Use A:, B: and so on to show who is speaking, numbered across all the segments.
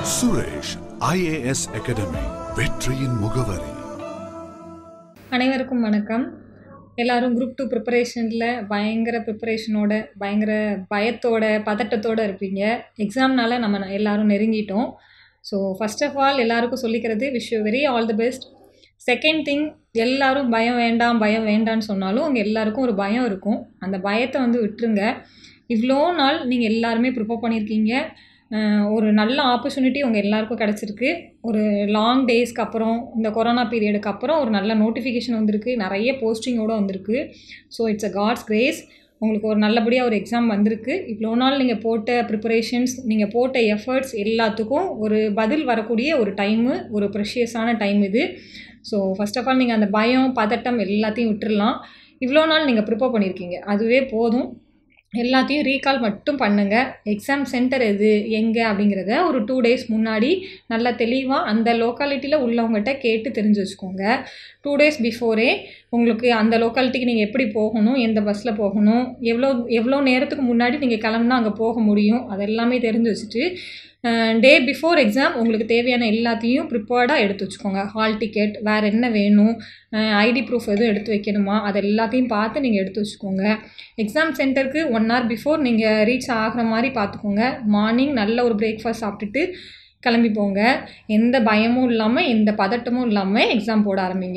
A: Suresh IAS academy வெற்றியின் முகவரி
B: அனைவருக்கும் வணக்கம் எல்லாரும் குரூப் டூ ப்ரிப்பரேஷனில் பயங்கர ப்ரிப்பரேஷனோட பயங்கர பயத்தோட பதட்டத்தோட இருப்பீங்க எக்ஸாம்னால நம்ம ந- எல்லாரும் நெருங்கிட்டோம் ஸோ ஃபர்ஸ்ட் ஆஃப் ஆல் எல்லாருக்கும் சொல்லிக்கிறது wish you very all the best second thing எல்லாரும் பயம் வேண்டாம் பயம் வேண்டாம்னு சொன்னாலும் உங்கள் எல்லாருக்கும் ஒரு பயம் இருக்கும் அந்த பயத்தை வந்து விட்டுருங்க இவ்வளோ நாள் நீங்கள் எல்லாருமே ப்ரிப்பேர் பண்ணியிருக்கீங்க அஹ் ஒரு நல்ல ஆப்பர்ச்சுனிட்டி உங்கள் எல்லாருக்கும் கிடச்சிருக்கு ஒரு லாங் டேஸ்க்கு அப்புறம் இந்த கொரோனா பீரியடுக்கு அப்புறம் ஒரு நல்ல நோட்டிஃபிகேஷன் வந்திருக்கு நிறைய போஸ்டிங்கோடு வந்திருக்கு so it's a God's grace உங்களுக்கு ஒரு நல்லபடியாக ஒரு எக்ஸாம் வந்திருக்கு இவ்வளோ நாள் நீங்கள் போட்ட ப்ரிப்பரேஷன்ஸ் நீங்கள் போட்ட எஃபர்ட்ஸ் எல்லாத்துக்கும் ஒரு பதில் வரக்கூடிய ஒரு டைமு ஒரு ப்ரெஷியஸான டைம் இது ஸோ ஃபர்ஸ்ட் ஆஃப் ஆல் நீங்கள் அந்த பயம் பதட்டம் எல்லாத்தையும் விட்டுறலாம் இவ்வளோ நாள் நீங்கள் ப்ரிப்பேர் பண்ணியிருக்கீங்க அதுவே போதும் எல்லாத்தையும் ரீகால் மட்டும் பண்ணுங்கள் எக்ஸாம் சென்டர் எது எங்கே அப்படிங்கிறத ஒரு டூ டேஸ் முன்னாடி நல்லா தெளிவாக அந்த லோக்காலிட்டியில் உள்ளவங்ககிட்ட கேட்டு தெரிஞ்சு வச்சுக்கோங்க டூ டேஸ் பிஃபோரே உங்களுக்கு அந்த லோக்காலிட்டிக்கு நீங்கள் எப்படி போகணும் எந்த பஸ்ஸில் போகணும் எவ்வளோ எவ்வளோ நேரத்துக்கு முன்னாடி நீங்கள் கிளம்புனா அங்கே போக முடியும் அது எல்லாமே தெரிஞ்சு வச்சுட்டு டே பிஃபோர் எக்ஸாம் உங்களுக்கு தேவையான எல்லாத்தையும் ப்ரிப்பேர்டாக எடுத்து வச்சுக்கோங்க ஹால் டிக்கெட் வேறு என்ன வேணும் ஐடி ப்ரூஃப் எதுவும் எடுத்து வைக்கணுமா அது எல்லாத்தையும் பார்த்து நீங்கள் எடுத்து வச்சுக்கோங்க எக்ஸாம் சென்டருக்கு ஒன் ஹவர் பிஃபோர் நீங்கள் ரீச் ஆகிற மாதிரி பார்த்துக்கோங்க மார்னிங் நல்ல ஒரு பிரேக்ஃபாஸ்ட் சாப்பிட்டுட்டு கிளம்பி போங்க எந்த பயமும் இல்லாமல் எந்த பதட்டமும் இல்லாமல் எக்ஸாம் போட ஆரம்பிங்க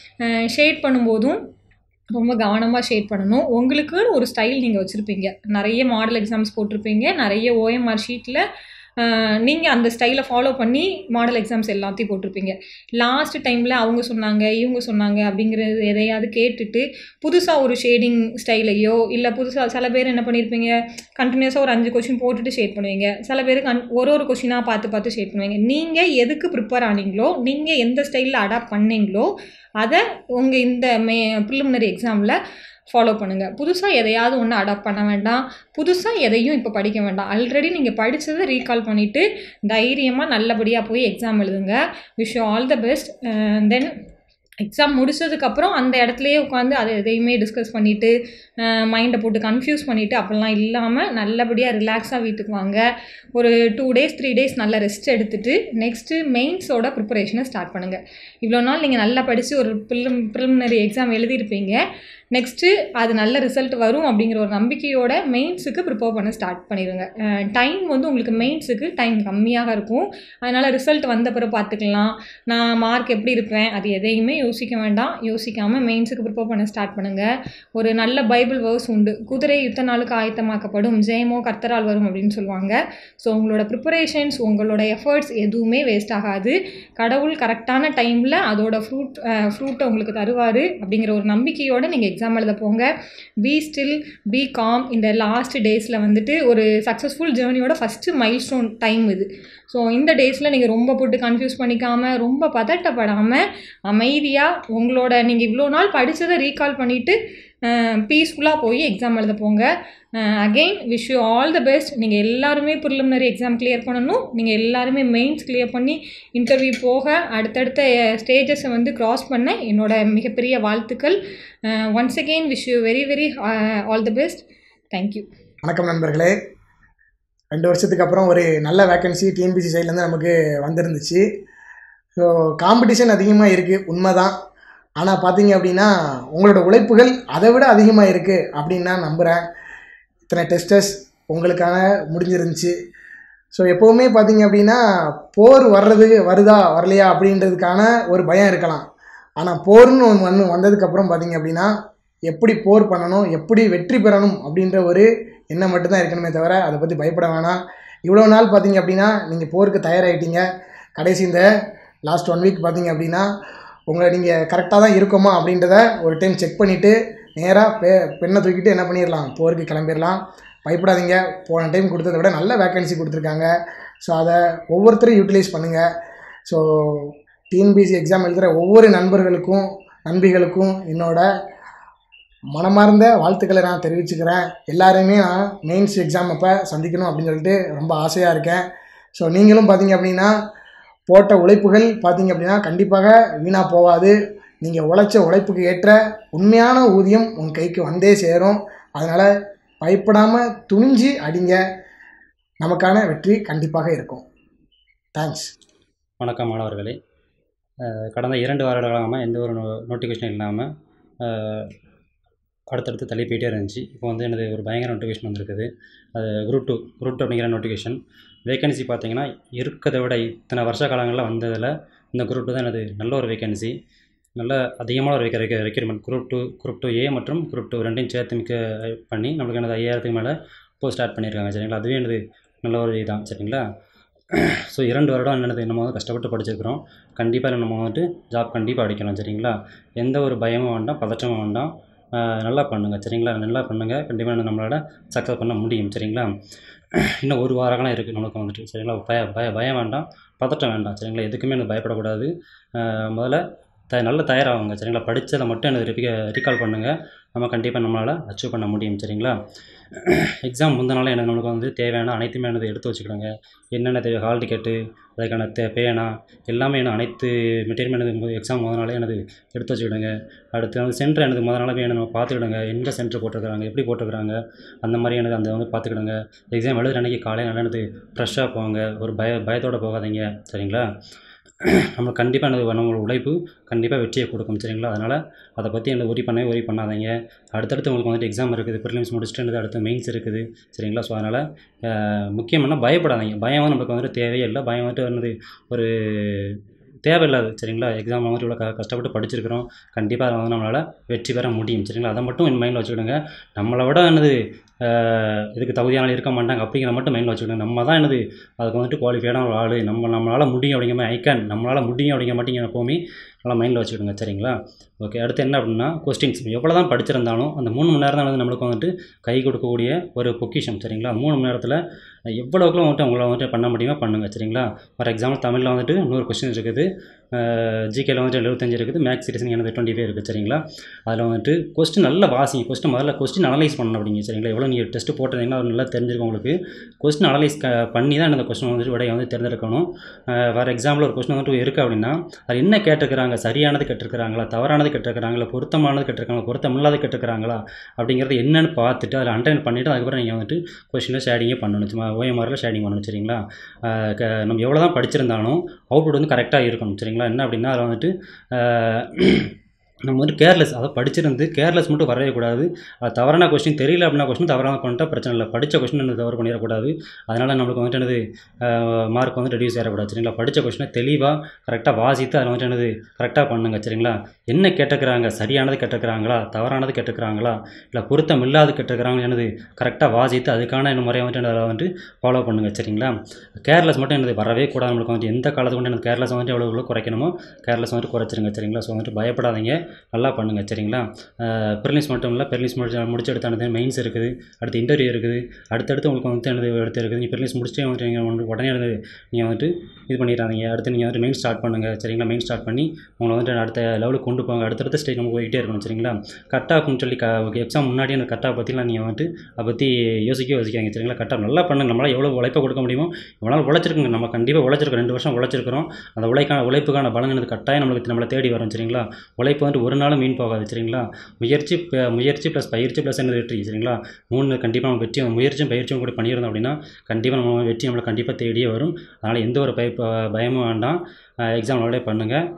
B: ஷேட் பண்ணும்போதும் ரொம்ப கவனமாக ஷேட் பண்ணணும் உங்களுக்குன்னு ஒரு ஸ்டைல் நீங்கள் வச்சுருப்பீங்க நிறைய மாடல் எக்ஸாம்ஸ் போட்டிருப்பீங்க நிறைய ஓஎம்ஆர் ஷீட்டில் நீங்கள் அந்த ஸ்டைலை ஃபாலோ பண்ணி மாடல் எக்ஸாம்ஸ் எல்லாத்தையும் போட்டிருப்பீங்க லாஸ்ட் டைமில் அவங்க சொன்னாங்க இவங்க சொன்னாங்க அப்படிங்கிறது எதையாவது கேட்டுட்டு புதுசாக ஒரு ஷேடிங் ஸ்டைலையோ இல்லை புதுசாக சில பேர் என்ன பண்ணியிருப்பீங்க கண்டினியூஸாக ஒரு அஞ்சு கொஷின் போட்டுட்டு ஷேட் பண்ணுவீங்க சில பேர் கன் ஒரு ஒரு கொஷினாக பார்த்து பார்த்து ஷேட் பண்ணுவீங்க நீங்கள் எதுக்கு ப்ரிப்பேர் ஆனீங்களோ நீங்கள் எந்த ஸ்டைலில் அடாப்ட் பண்ணீங்களோ அதை உங்கள் இந்த மே ப்ரிலிமினரி எக்ஸாமில் ஃபாலோ பண்ணுங்கள் புதுசாக எதையாவது ஒன்று அடாப்ட் பண்ண வேண்டாம் புதுசாக எதையும் இப்போ படிக்க வேண்டாம் ஆல்ரெடி நீங்கள் படித்ததை ரீகால் பண்ணிவிட்டு தைரியமாக நல்லபடியாக போய் எக்ஸாம் எழுதுங்க wish all the best then exam முடிச்சதுக்கப்புறம் அந்த இடத்துலையே உட்காந்து அதை எதையுமே டிஸ்கஸ் பண்ணிவிட்டு மைண்டை போட்டு கன்ஃபியூஸ் பண்ணிவிட்டு அப்படிலாம் இல்லாமல் நல்லபடியாக ரிலாக்ஸாக வீட்டுக்கு வாங்க ஒரு டூ டேஸ் த்ரீ டேஸ் நல்ல ரெஸ்ட் எடுத்துட்டு நெக்ஸ்ட்டு மெயின்ஸோட ப்ரிப்பரேஷனை ஸ்டார்ட் பண்ணுங்கள் இவ்வளோ நாள் நீங்கள் நல்லா படித்து ஒரு ப்ரிலிம் ப்ரிலிமினரி எக்ஸாம் எழுதியிருப்பீங்க நெக்ஸ்ட்டு அது நல்ல ரிசல்ட் வரும் அப்படிங்கிற ஒரு நம்பிக்கையோட மெயின்ஸுக்கு ப்ரிப்பேர் பண்ண ஸ்டார்ட் பண்ணிடுங்க டைம் வந்து உங்களுக்கு மெயின்ஸுக்கு டைம் கம்மியாக இருக்கும் அதனால் ரிசல்ட் வந்த பிறகு பார்த்துக்கலாம் நான் மார்க் எப்படி இருப்பேன் அது எதையுமே யோசிக்க வேண்டாம் யோசிக்காமல் மெயின்ஸுக்கு ப்ரிப்பேர் பண்ண ஸ்டார்ட் பண்ணுங்கள் ஒரு நல்ல பைபிள் வேர்ஸ் உண்டு குதிரை யுத்த நாளுக்கு ஆயத்தமாக்கப்படும் ஜெயமோ கர்த்தரால் வரும் அப்படின்னு சொல்லுவாங்க ஸோ உங்களோட ப்ரிப்பரேஷன்ஸ் உங்களோட எஃபர்ட்ஸ் எதுவுமே வேஸ்ட் ஆகாது கடவுள் கரெக்டான டைமில் அதோட ஃப்ரூட் ஃப்ரூட்டை உங்களுக்கு தருவார் அப்படிங்கிற ஒரு நம்பிக்கையோடு நீங்கள் எக்ஸாம் எழுத போங்க பி ஸ்டில் பி காம் இந்த லாஸ்ட் டேஸில் வந்துட்டு ஒரு சக்ஸஸ்ஃபுல் ஜேர்னியோட ஃபஸ்ட்டு மைல் ஸ்டோன் டைம் இது ஸோ இந்த டேஸில் நீங்கள் ரொம்ப போட்டு கன்ஃபியூஸ் பண்ணிக்காமல் ரொம்ப பதட்டப்படாமல் அமைதியாக உங்களோட நீங்கள் இவ்வளோ நாள் படித்ததை ரீகால் பண்ணிவிட்டு பீஸ்ஃபுல்லாக போய் எக்ஸாம் எழுத போங்க again wish you all the best நீங்கள் எல்லாருமே ப்ரிலிமினரி எக்ஸாம் கிளியர் பண்ணணும் நீங்கள் எல்லாருமே மெயின்ஸ் கிளியர் பண்ணி இன்டர்வியூ போக அடுத்தடுத்த ஸ்டேஜஸை வந்து கிராஸ் பண்ண என்னோட மிகப்பெரிய வாழ்த்துக்கள் once again wish you very very all the best thank you
C: வணக்கம் நண்பர்களே ரெண்டு வருஷத்துக்கு அப்புறம் ஒரு நல்ல வேக்கன்சி டிஎன்பிசி சைட்லேருந்து நமக்கு வந்திருந்துச்சு ஸோ காம்படிஷன் அதிகமாக இருக்குது உண்மைதான் ஆனால் பார்த்தீங்க அப்படின்னா உங்களோட உழைப்புகள் அதை விட அதிகமாக இருக்குது அப்படின்னு நான் நம்புகிறேன் இத்தனை டெஸ்டர்ஸ் உங்களுக்கான முடிஞ்சிருந்துச்சு ஸோ எப்போவுமே பார்த்தீங்க அப்படின்னா போர் வர்றது வருதா வரலையா அப்படின்றதுக்கான ஒரு பயம் இருக்கலாம் ஆனால் போர்னு ஒன்று வந்து வந்ததுக்கப்புறம் பார்த்தீங்க அப்படின்னா எப்படி போர் பண்ணணும் எப்படி வெற்றி பெறணும் அப்படின்ற ஒரு எண்ணம் மட்டும்தான் இருக்கணுமே தவிர அதை பற்றி பயப்பட வேணாம் இவ்வளோ நாள் பார்த்தீங்க அப்படின்னா நீங்கள் போருக்கு தயாராகிட்டீங்க கடைசி இந்த லாஸ்ட் ஒன் வீக் பார்த்தீங்க அப்படின்னா உங்களை நீங்கள் கரெக்டாக தான் இருக்கோமா அப்படின்றத ஒரு டைம் செக் பண்ணிவிட்டு நேராக பெ பெண்ணை தூக்கிட்டு என்ன பண்ணிடலாம் போருக்கு கிளம்பிடலாம் பயப்படாதீங்க போன டைம் கொடுத்ததை விட நல்ல வேக்கன்சி கொடுத்துருக்காங்க ஸோ அதை ஒவ்வொருத்தரும் யூட்டிலைஸ் பண்ணுங்கள் ஸோ டிஎன்பிசி எக்ஸாம் எழுதுகிற ஒவ்வொரு நண்பர்களுக்கும் நண்பிகளுக்கும் என்னோட மனமார்ந்த வாழ்த்துக்களை நான் தெரிவிச்சுக்கிறேன் எல்லாரையுமே நான் மெயின்ஸ் எக்ஸாம் அப்போ சந்திக்கணும் அப்படின்னு சொல்லிட்டு ரொம்ப ஆசையாக இருக்கேன் ஸோ நீங்களும் பார்த்தீங்க அப்படின்னா போட்ட உழைப்புகள் பார்த்தீங்க அப்படின்னா கண்டிப்பாக வீணாக போகாது நீங்கள் உழைச்ச உழைப்புக்கு ஏற்ற உண்மையான ஊதியம் உங்கள் கைக்கு வந்தே சேரும் அதனால் பயப்படாமல் துணிஞ்சு அடிங்க நமக்கான வெற்றி கண்டிப்பாக இருக்கும் தேங்க்ஸ்
D: வணக்கம் மாணவர்களே அஹ் கடந்த இரண்டு வார காலமாக எந்த ஒரு நோட்டிஃபிகேஷன் இல்லாமல் அடுத்தடுத்து தள்ளி போயிட்டே இருந்துச்சு இப்போ வந்து எனது ஒரு பயங்கர நோட்டிஃபிகேஷன் வந்திருக்குது அது குரூப் டூ குரூப் டூ அப்படிங்கிற நோட்டிஃபிகேஷன் வேகன்சி பார்த்தீங்கன்னா இருக்கிறத விட இத்தனை வருஷ காலங்களில் வந்ததில் இந்த குரூப் டூ தான் எனது நல்ல ஒரு வேகன்சி நல்ல அதிகமான ஒரு ரெக்க requirement group two group two A மற்றும் குரூப் டூ ரெண்டையும் சேர்த்து மிக்க பண்ணி நம்மளுக்கு எனது ஐயாயிரத்துக்கு மேலே இப்போ ஸ்டார்ட் பண்ணியிருக்காங்க சரிங்களா அதுவே எனது நல்ல ஒரு இதுதான் சரிங்களா ஸோ இரண்டு வருடம் என்னது நம்ம வந்து கஷ்டப்பட்டு படிச்சிருக்கிறோம் கண்டிப்பாக நம்ம வந்துட்டு ஜாப் கண்டிப்பாக அடிக்கணும் சரிங்களா எந்த ஒரு பயமும் வேண்டாம் பதற்றமும் வேண்டாம் ஆஹ் நல்லா பண்ணுங்கள் சரிங்களா நல்லா பண்ணுங்கள் கண்டிப்பாக நம்மளால் சக்ஸஸ் பண்ண முடியும் சரிங்களா இன்னும் ஒரு வார காலம் இருக்குது நமக்கு வந்துட்டு சரிங்களா பய பய பயம் வேண்டாம் பதட்டம் வேண்டாம் சரிங்களா எதுக்குமே எனக்கு பயப்படக்கூடாது ஆஹ் முதல்ல த நல்ல தயாராகுங்க சரிங்களா படித்ததை மட்டும் எனக்கு ரிப்பி ரீகால் பண்ணுங்கள் நம்ம கண்டிப்பாக நம்மளால் அச்சீவ் பண்ண முடியும் சரிங்களா எக்ஸாம் முந்தினால எனக்கு நம்மளுக்கு வந்து தேவையான அனைத்துமே எனது எடுத்து வச்சுக்கிடுங்க என்னென்ன தேவை ஹால் டிக்கெட்டு அதுக்கான தே பேனா எல்லாமே என்ன அனைத்து மெட்டீரியல் எனது எக்ஸாம் முத நாளே எனது எடுத்து வச்சுக்கிடுங்க அடுத்து வந்து சென்டர் எனது முத நாளாவே என்ன நம்ம பார்த்துக்கிடுங்க எங்கே சென்டர் போட்டிருக்கிறாங்க எப்படி போட்டிருக்கிறாங்க அந்த மாதிரி எனக்கு அந்த வந்து பார்த்துக்கிடுங்க எக்ஸாம் எழுதுற அன்றைக்கி காலையில் நல்லா எனது ஃப்ரெஷ்ஷாக போங்க ஒரு பய பயத்தோடு போகாதீங்க சரிங்களா நம்ம கண்டிப்பாக எனது நம்மளோட உழைப்பு கண்டிப்பாக வெற்றியை கொடுக்கும் சரிங்களா அதனால் அதை பற்றி எனக்கு ஒரி பண்ணவே ஒரி பண்ணாதீங்க அடுத்தடுத்து உங்களுக்கு வந்துட்டு எக்ஸாம் இருக்குது ப்ரிலிம்ஸ் முடிச்சுட்டு எனக்கு அடுத்து மெயின்ஸ் இருக்குது சரிங்களா ஸோ அதனால் முக்கியம் என்ன பயப்படாதீங்க பயம் வந்து நமக்கு வந்துட்டு தேவையே இல்லை பயம் வந்துட்டு என்னது ஒரு தேவையில்லாது சரிங்களா எக்ஸாம் வந்துட்டு இவ்வளோ க கஷ்டப்பட்டு படிச்சிருக்கிறோம் கண்டிப்பாக அதை வந்து நம்மளால் வெற்றி பெற முடியும் சரிங்களா அதை மட்டும் என் மைண்டில் வச்சுக்கிடுங்க நம்மளை விட என்னது ஆஹ் இதுக்கு தகுதியான இருக்க மாட்டாங்க அப்படிங்கிற மட்டும் மைண்டில் வச்சுக்கிடுங்க நம்ம தான் என்னது அதுக்கு வந்துட்டு குவாலிஃபைடான ஒரு ஆள் நம்ம நம்மளால் முடியும் அப்படிங்கிற மாதிரி ஐக்கன் நம்மளால் முடியும் அப்படிங்கிற மாட்டேங்க எப்போவுமே நல்லா மைண்டில் வச்சுக்கிடுங்க சரிங்களா ஓகே அடுத்து என்ன அப்படின்னா கொஸ்டின்ஸ் எவ்வளோ தான் படிச்சிருந்தாலும் அந்த மூணு மணி நேரம் தான் வந்து நம்மளுக்கு வந்துட்டு கை கொடுக்கக்கூடிய ஒரு பொக்கிஷம் சரிங்களா மூணு மணி நேரத்தில் எவ்வளோக்குள்ள வந்துட்டு உங்களால் வந்துட்டு பண்ண முடியுமோ பண்ணுங்கள் சரிங்களா ஃபார் எக்ஸாம்பிள் தமிழில் வந்துட்டு நூறு கொஸ்டின்ஸ் இருக்குது ஜிகேல வந்துட்டு எழுபத்தஞ்சு இருக்குது மேக்ஸ் ரீசனிங் எனக்கு டுவெண்ட்டி ஃபைவ் இருக்குது சரிங்களா அதில் வந்துட்டு கொஸ்டின் நல்லா வாசிங்க கொஸ்டின் முதல்ல கொஸ்டின் அனலைஸ் பண்ணணும் அப்படிங்க சரிங்களா எவ்வளோ நீங்கள் டெஸ்ட் போட்டிருந்தீங்கன்னா அது நல்லா தெரிஞ்சிருக்கும் உங்களுக்கு கொஸ்டின் அனலைஸ் க பண்ணி தான் அந்த கொஸ்டின் வந்துட்டு விடையை வந்து தேர்ந்தெடுக்கணும் ஃபார் எக்ஸாம்பிள் ஒரு கொஸ்டின் வந்துட்டு இருக்குது அப்படின்னா அது என்ன கேட்டிருக்கிறாங்க சரியானது கேட்டிருக்கிறாங்களா தவறானது கேட்டிருக்கிறாங்களா பொருத்தமானது கேட்டிருக்காங்களா பொருத்தமில்லாத கேட்டிருக்கிறாங்களா அப்படிங்கிறது என்னன்னு பார்த்துட்டு அதில் அண்டர்லைன் பண்ணிவிட்டு அதுக்கப்புறம் நீங்கள் வந்துட்டு கொஸ்டினில் ஷேடிங்கே பண்ணணும் சும்மா ஓஎம்ஆரில் ஷேடிங் பண்ணணும் சரிங்களா ஆஹ் க நம்ம எவ்வளோ தான் படிச்சிருந்தாலும் அவுட்புட் வந்து கரெக்டாக இருக்கணும் சரிங்களா என்ன அப்படின்னா அதில் வந்துட்டு ஆஹ் நம்ம வந்து கேர்லெஸ் அதை படிச்சிருந்து கேர்லெஸ் மட்டும் வரவே கூடாது அது தவறான கொஸ்டின் தெரியல அப்படின்னா கொஸ்டின் தவறான பண்ணிட்டா பிரச்சனை இல்லை படித்த கொஸ்டின் வந்து தவறு பண்ணிடக்கூடாது அதனால் நம்மளுக்கு வந்துட்டு என்னது மார்க் வந்து ரெடியூஸ் ஆகிடக்கூடாது சரிங்களா படித்த கொஸ்டினை தெளிவாக கரெக்டாக வாசித்து அதை வந்துட்டு என்னது கரெக்டாக பண்ணுங்க சரிங்களா என்ன கேட்டுக்கிறாங்க சரியானது கேட்டுக்கிறாங்களா தவறானது கேட்டுக்கிறாங்களா இல்லை பொருத்தம் இல்லாத கேட்டுக்கிறாங்க என்னது கரெக்டாக வாசித்து அதுக்கான என்ன முறையை வந்துட்டு அதில் வந்துட்டு ஃபாலோ பண்ணுங்க சரிங்களா கேர்லெஸ் மட்டும் என்னது வரவே கூடாது நம்மளுக்கு வந்துட்டு எந்த காலத்துக்கு வந்து எனக்கு கேர்லெஸ் வந்துட்டு எவ்வளோ எவ்வளோ குறைக்கணுமோ கேர்லெஸ் வந்துட்டு குறைச்சிருங்க சரிங்களா ஸோ வந்துட்டு பயப்படாதீங்க நல்லா பண்ணுங்கள் சரிங்களா ப்ரிலிம்ஸ் மட்டும் இல்லை ப்ரிலிம்ஸ் முடிச்சு முடிச்சு அடுத்து மெயின்ஸ் இருக்குது அடுத்து இன்டர்வியூ இருக்குது அடுத்தடுத்து உங்களுக்கு வந்துட்டு என்னது அடுத்து இருக்குது நீங்கள் ப்ரிலிம்ஸ் முடிச்சுட்டே வந்துட்டு நீங்கள் வந்து உடனே வந்து நீங்கள் வந்துட்டு இது பண்ணிடுறாதீங்க அடுத்து நீங்கள் வந்துட்டு மெயின் ஸ்டார்ட் பண்ணுங்கள் சரிங்களா மெயின் ஸ்டார்ட் பண்ணி உங்களை வந்துட்டு அடுத்த லெவலுக்கு கொண்டு போங்க அடுத்தடுத்த ஸ்டேஜ் நம்ம போய்கிட்டே இருக்கணும் சரிங்களா கட் ஆஃப்னு சொல்லி க எக்ஸாம் முன்னாடி அந்த கட் ஆஃப் பற்றிலாம் நீங்கள் வந்துட்டு அதை பற்றி யோசிக்க யோசிக்காங்க சரிங்களா கட் ஆஃப் நல்லா பண்ணுங்க நம்மளால் எவ்வளோ உழைப்பை கொடுக்க முடியுமோ இவ்வளோ உழைச்சிருக்குங்க நம்ம கண்டிப்பாக உழைச்சிருக்கோம் ரெண்டு வருஷம் உழைச்சிருக்கிறோம் அந்த உழைக்கான உழைப்புக்கான பலன் கட்டாயம் நம்மளுக்கு நம்மளை தேடி வரும் சரிங்களா உழைப்பு வந்துட்டு ஒரு நாளும் மீன் போகாது சரிங்களா முயற்சி ப- முயற்சி ப்ளஸ் பயிற்சி ப்ளஸ் என்ன வெற்றி சரிங்களா மூணு கண்டிப்பாக நம்ம வெற்றி முயற்சியும் பயிற்சியும் கூட பண்ணியிருந்தோம் அப்படின்னா கண்டிப்பாக நம்ம வெற்றி நம்மளை கண்டிப்பாக தேடியே வரும் அதனால் எந்த ஒரு பய ப- பயமும் வேண்டாம் எக்ஸாம் நல்லபடியாக பண்ணுங்கள்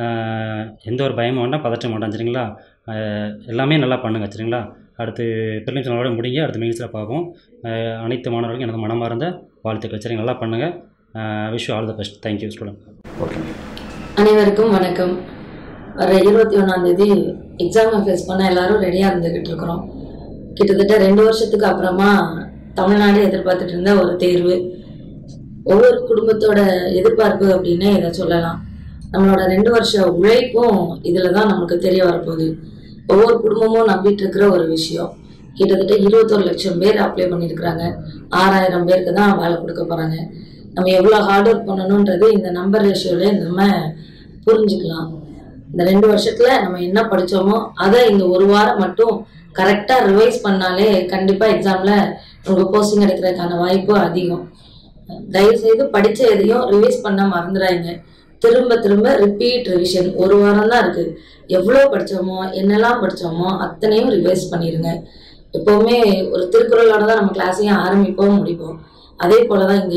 D: எந்த ஒரு பயமும் வேண்டாம் பதற்றம் வேண்டாம் சரிங்களா அஹ் எல்லாமே நல்லா பண்ணுங்கள் சரிங்களா அடுத்து ப்ரிலிம்ஸ் நல்லபடியாக முடிங்க அடுத்து மெயின்ஸில் பார்ப்போம் அஹ் அனைத்து மாணவர்களுக்கும் எனக்கு மனமார்ந்த வாழ்த்துக்கள் சரிங்க நல்லா பண்ணுங்கள் wish all the best thank you student
E: அனைவருக்கும் வணக்கம் வர இருபத்தி ஒன்றாந்தேதி எக்ஸாமை ஃபேஸ் பண்ண எல்லாரும் ரெடியாக இருந்துக்கிட்டு இருக்கிறோம் கிட்டத்தட்ட ரெண்டு வருஷத்துக்கு அப்புறமா தமிழ்நாடு எதிர்பார்த்துட்டு இருந்த ஒரு தேர்வு ஒவ்வொரு குடும்பத்தோட எதிர்பார்ப்பு அப்படின்னு இதை சொல்லலாம் நம்மளோட ரெண்டு வருஷ உழைப்பும் இதில் தான் நமக்கு தெரிய வரப்போகுது ஒவ்வொரு குடும்பமும் நம்பிட்டு இருக்கிற ஒரு விஷயம் கிட்டத்தட்ட இருபத்தொரு லட்சம் பேர் அப்ளை பண்ணியிருக்கிறாங்க ஆறாயிரம் பேருக்கு தான் வேலை கொடுக்க போகிறாங்க நம்ம எவ்வளோ ஹார்ட் ஒர்க் பண்ணணுன்றது இந்த நம்பர் ரேஷியோல நம்ம புரிஞ்சுக்கலாம் இந்த ரெண்டு வருஷத்துல நம்ம என்ன படிச்சோமோ அதை இந்த ஒரு வாரம் மட்டும் கரெக்டாக ரிவைஸ் பண்ணாலே கண்டிப்பாக எக்ஸாமில் உங்களுக்கு போஸ்டிங் கிடைக்கிறதுக்கான வாய்ப்பு அதிகம் தயவு செய்து படிச்ச எதையும் ரிவைஸ் பண்ண மறந்துடாதீங்க திரும்ப திரும்ப ரிப்பீட் ரிவிஷன் ஒரு வாரம் தான் இருக்கு எவ்வளோ படிச்சோமோ என்னெல்லாம் படிச்சோமோ அத்தனையும் ரிவைஸ் பண்ணிடுங்க எப்போவுமே ஒரு திருக்குறளோட தான் நம்ம கிளாஸையும் ஆரம்பிப்போம் முடிப்போம் அதே போல தான் இங்கேயும்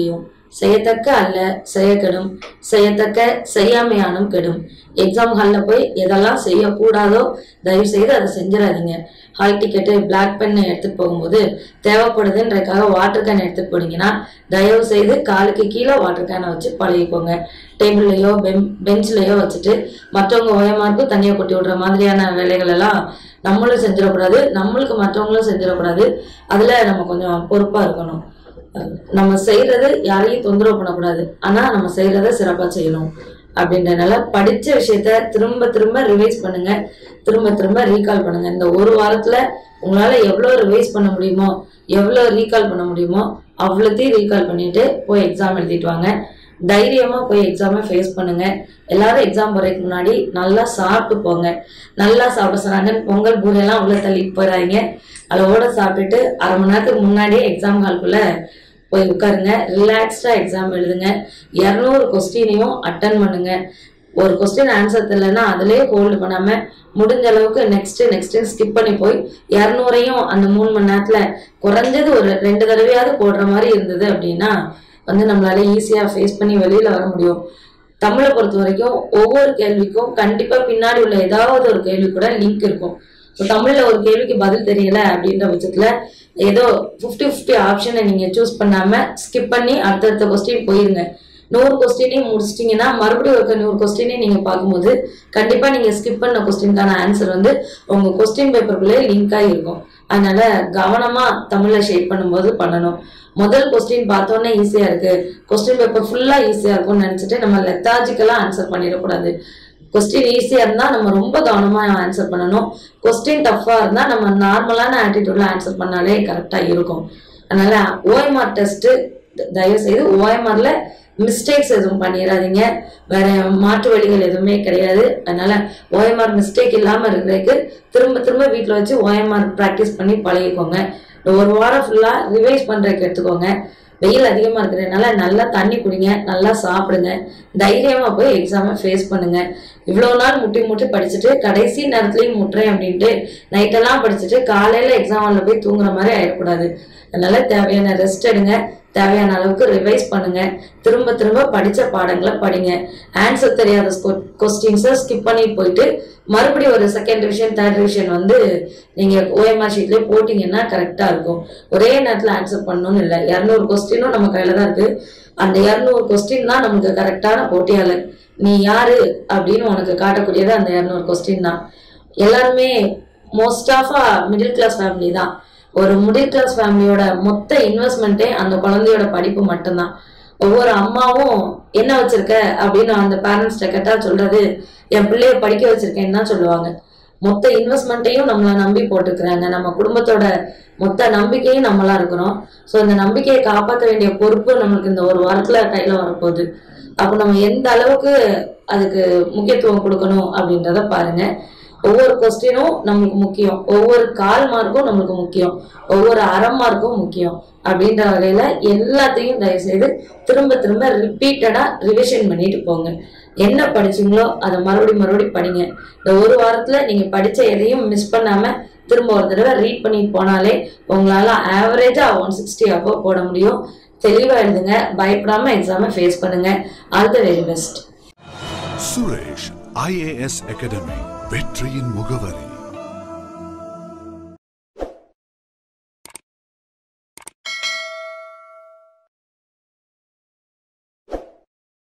E: செய்யத்தக்க அல்ல செய்யக்கெடும் செய்யத்தக்க செய்யாமையானும் கெடும் எக்ஸாம் ஹாலில் போய் எதெல்லாம் செய்யக்கூடாதோ தயவு செய்து அதை செஞ்சிடாதீங்க ஹால் டிக்கெட்டு பிளாக் பென் எடுத்துட்டு போகும்போது தேவைப்படுதுன்றதுக்காக வாட்டர் கேன் எடுத்துட்டு போனீங்கன்னா தயவு செய்து காலுக்கு கீழே வாட்டர் கேனை வச்சு பழகிக்கோங்க டேபிள்லையோ பெம் பெஞ்ச்லையோ வச்சுட்டு மற்றவங்க ஓயமார்க்கும் தண்ணியை கொட்டி விடுற மாதிரியான வேலைகள் எல்லாம் நம்மளும் செஞ்சிடக்கூடாது நம்மளுக்கு மற்றவங்களும் செஞ்சிடக்கூடாது அதில் நம்ம கொஞ்சம் பொறுப்பாக இருக்கணும் நம்ம செய்யறது யாரையும் தொந்தரவு பண்ணக்கூடாது ஆனா நம்ம செய்யறத சிறப்பா செய்யணும் அப்படின்றனால படிச்ச விஷயத்த திரும்ப திரும்ப ரிவைஸ் பண்ணுங்க திரும்ப திரும்ப ரீகால் பண்ணுங்க இந்த ஒரு வாரத்துல உங்களால எவ்வளவு ரிவைஸ் பண்ண முடியுமோ எவ்வளவு ரீகால் பண்ண முடியுமோ அவ்வளோத்தையும் ரீகால் பண்ணிட்டு போய் எக்ஸாம் எழுதிட்டு வாங்க தைரியமா போய் எக்ஸாமை ஃபேஸ் பண்ணுங்க எல்லாரும் எக்ஸாம் போறதுக்கு முன்னாடி நல்லா சாப்பிட்டு போங்க நல்லா சாப்பிட சொன்னாங்க பொங்கல் பூரியெல்லாம் உள்ள தள்ளிட்டு போயிடாதீங்க அளவோட சாப்பிட்டுட்டு அரை மணி நேரத்துக்கு முன்னாடியே எக்ஸாம் ஹால்குள்ள போய் உட்காருங்க ரிலாக்ஸ்டா எக்ஸாம் எழுதுங்க இரநூறு கொஸ்டினையும் அட்டன் பண்ணுங்க ஒரு கொஸ்டின் ஆன்சர் தெரியலன்னா அதிலே ஹோல்டு பண்ணாம முடிஞ்ச அளவுக்கு நெக்ஸ்ட் நெக்ஸ்ட் ஸ்கிப் பண்ணி போய் இரநூறையும் அந்த மூணு மணி நேரத்துல குறைஞ்சது ஒரு ரெண்டு தடவையாவது போடுற மாதிரி இருந்தது அப்படின்னா வந்து நம்மளால ஈஸியா ஃபேஸ் பண்ணி வெளியில வர முடியும் தமிழை பொறுத்த வரைக்கும் ஒவ்வொரு கேள்விக்கும் கண்டிப்பா பின்னாடி உள்ள ஏதாவது ஒரு கேள்வி கூட லிங்க் இருக்கும் இப்போ தமிழ்ல ஒரு கேள்விக்கு பதில் தெரியல அப்படின்ற பட்சத்துல ஏதோ ஃபிஃப்டி ஃபிஃப்டி ஆப்ஷனை நீங்க சூஸ் பண்ணாம ஸ்கிப் பண்ணி அடுத்தடுத்த கொஸ்டின் போயிருங்க நூறு கொஸ்டினையும் முடிச்சிட்டிங்கன்னா மறுபடியும் ஒரு நூறு கொஸ்டினையும் நீங்க பார்க்கும்போது கண்டிப்பா நீங்க ஸ்கிப் பண்ண கொஸ்டினுக்கான ஆன்சர் வந்து உங்க கொஸ்டின் பேப்பருக்குள்ளே லிங்க் இருக்கும் அதனால கவனமா தமிழ்ல ஷேட் பண்ணும்போது பண்ணணும் முதல் கொஸ்டின் பார்த்தோன்னே ஈஸியா இருக்கு கொஸ்டின் பேப்பர் ஃபுல்லா ஈஸியா இருக்கும்னு நினைச்சிட்டு நம்ம லெத்தாஜிக்கலா ஆன்சர் பண்ணிடக்கூடாது கொஸ்டின் ஈஸியா இருந்தா நம்ம ரொம்ப கவனமா ஆன்சர் பண்ணணும் கொஸ்டின் டஃப்பா இருந்தா நம்ம நார்மலான ஆட்டிடியூட்ல ஆன்சர் பண்ணாலே கரெக்டா இருக்கும் அதனால ஓஎம்ஆர் டெஸ்ட் தயவு செய்து ஓஎம்ஆர்ல மிஸ்டேக்ஸ் எதுவும் பண்ணிடாதீங்க வேற மாற்று வழிகள் எதுவுமே கிடையாது அதனால ஓஎம்ஆர் மிஸ்டேக் இல்லாம இருக்கிறதுக்கு திரும்ப திரும்ப வீட்டில் வச்சு ஓஎம்ஆர் ப்ராக்டிஸ் பண்ணி பழகிக்கோங்க இந்த ஒரு வாரம் ஃபுல்லா ரிவைஸ் பண்றதுக்கு எடுத்துக்கோங்க வெயில் அதிகமா இருக்கிறதுனால நல்லா தண்ணி குடிங்க நல்லா சாப்பிடுங்க தைரியமா போய் எக்ஸாமை ஃபேஸ் பண்ணுங்க இவ்வளவு நாள் முட்டி முட்டி படிச்சுட்டு கடைசி நேரத்துலயும் முட்டுறேன் அப்படின்ட்டு நைட்டெல்லாம் படிச்சுட்டு காலையில எக்ஸாம் ஹாலில் போய் தூங்குற மாதிரி ஆயிடக்கூடாது அதனால தேவையான ரெஸ்ட் எடுங்க தேவையான அளவுக்கு ரிவைஸ் பண்ணுங்க திரும்ப திரும்ப படிச்ச பாடங்களை படிங்க ஆன்சர் தெரியாத கொஸ்டின்ஸை ஸ்கிப் பண்ணிட்டு போயிட்டு மறுபடியும் ஒரு செகண்ட் ரிவிஷன் தேர்ட் ரிவிஷன் வந்து நீங்க ஓஎம்ஆர் ஷீட்லயே போட்டீங்கன்னா கரெக்டா இருக்கும் ஒரே நேரத்துல ஆன்சர் பண்ணணும்னு இல்லை இரநூறு கொஸ்டினும் நம்ம கையில தான் இருக்கு அந்த இரநூறு கொஸ்டின் தான் நமக்கு கரெக்டான போட்டியாளர் நீ யாரு அப்படின்னு உனக்கு காட்டக்கூடியது அந்த இரநூறு கொஸ்டின் தான் எல்லாருமே most of a middle class family தான் ஒரு மிடில் கிளாஸ் ஃபேமிலியோட மொத்த இன்வெஸ்ட்மெண்ட்டே அந்த குழந்தையோட படிப்பு மட்டும்தான் ஒவ்வொரு அம்மாவும் என்ன வச்சிருக்க அப்படின்னு அந்த பேரண்ட்ஸ்ட கேட்டா சொல்றது என் பிள்ளைய படிக்க வச்சிருக்கேன்னு தான் சொல்லுவாங்க மொத்த இன்வெஸ்ட்மெண்ட்டையும் நம்மளை நம்பி போட்டுக்கிறாங்க நம்ம குடும்பத்தோட மொத்த நம்பிக்கையும் நம்மளா இருக்கிறோம் ஸோ இந்த நம்பிக்கையை காப்பாற்ற வேண்டிய பொறுப்பு நம்மளுக்கு இந்த ஒரு வாரத்துல கையில வரப்போகுது அப்போ நம்ம எந்த அளவுக்கு அதுக்கு முக்கியத்துவம் கொடுக்கணும் அப்படின்றத பாருங்க ஒவ்வொரு கொஸ்டினும் நம்மளுக்கு முக்கியம் ஒவ்வொரு கால் மார்க்கும் நம்மளுக்கு முக்கியம் ஒவ்வொரு அரை மார்க்கும் முக்கியம் அப்படின்ற வகையில எல்லாத்தையும் தயவு செய்து திரும்ப திரும்ப ரிப்பீட்டடா ரிவிஷன் பண்ணிட்டு போங்க என்ன படிச்சீங்களோ அதை மறுபடியும் மறுபடியும் படிங்க இந்த ஒரு வாரத்துல நீங்க படிச்ச எதையும் மிஸ் பண்ணாம திரும்ப ஒரு தடவை ரீட் பண்ணிட்டு போனாலே உங்களால ஆவரேஜா ஒன் சிக்ஸ்டி அப்போ போட முடியும் தெளிவா எழுதுங்க பயப்படாம எக்ஸாமை ஃபேஸ் பண்ணுங்க all the very best
A: Suresh IAS academy வெற்றியின் முகவரி